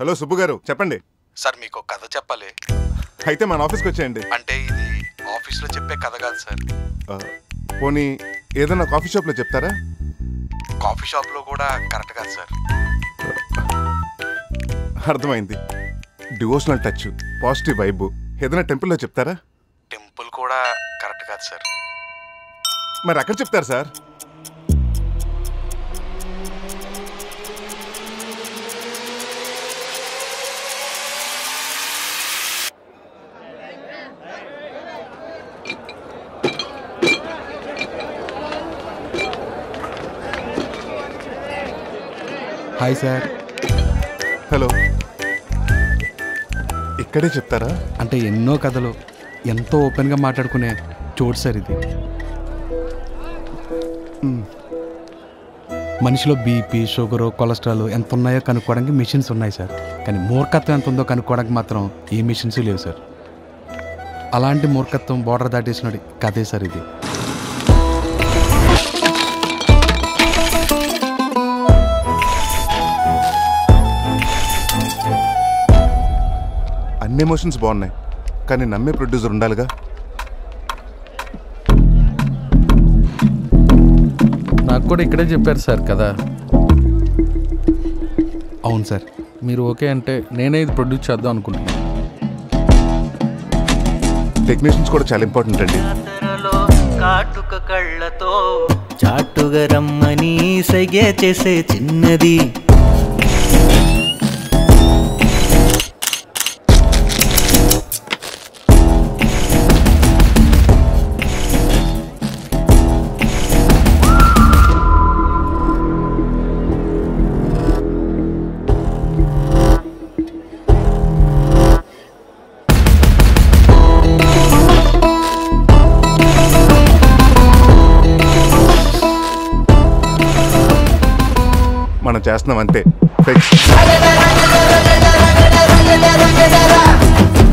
Hello Subbu గారు చెప్పండి sir మీకు ఒక కథ చెప్పాలి అయితే మన ఆఫీస్కి వచ్చేయండి అంటే ఇది ఆఫీస్లో చెప్పే కథ కాదు సార్ ఆ, పోనీ ఏదైనా కాఫీ షాప్లో చెప్తారా కాఫీ షాప్లో కూడా కరెక్ట్ కాదు సార్ అర్థమైంది డివోషనల్ టచ్ పాజిటివ్ వైబ్ ఏదైనా టెంపుల్లో చెప్తారా టెంపుల్ కూడా కరెక్ట్ కాదు సార్ మరి అక్కడ చెప్తారు సార్ హాయ్ సార్ హలో ఇక్కడే చెప్తారా అంటే ఎన్నో కథలు ఎంతో ఓపెన్గా మాట్లాడుకునే చోటు సార్ ఇది మ్. మనిషిలో బీపీ షుగర్ కొలెస్ట్రాల్ ఎంత ఉన్నాయో కనుక్కోవడానికి మిషన్స్ ఉన్నాయి సార్ కానీ మూర్ఖత్వం ఎంత ఉందో కనుక్కోవడానికి మాత్రం ఏ మిషన్స్ లేవు సార్ అలాంటి మూర్ఖత్వం బోర్డర్ దాటేసినది కథే సార్ ఇది అన్ని ఎమోషన్స్ బాగున్నాయి కానీ నమ్మే ప్రొడ్యూసర్ ఉండాలిగా నాకు కూడా ఇక్కడే చెప్పారు సార్ కదా అవును సార్ మీరు ఓకే అంటే నేనే ఇది ప్రొడ్యూస్ చేద్దాం అనుకుంటున్నాను టెక్నీషియన్స్ కూడా చాలా ఇంపార్టెంట్ అండి జాతరలో కాటుక కళ్ళతో చాటుగా రమ్మని సైగే చేసే చిన్నది మనం చేస్తున్నాం అంతే ఫిక్స్ Thank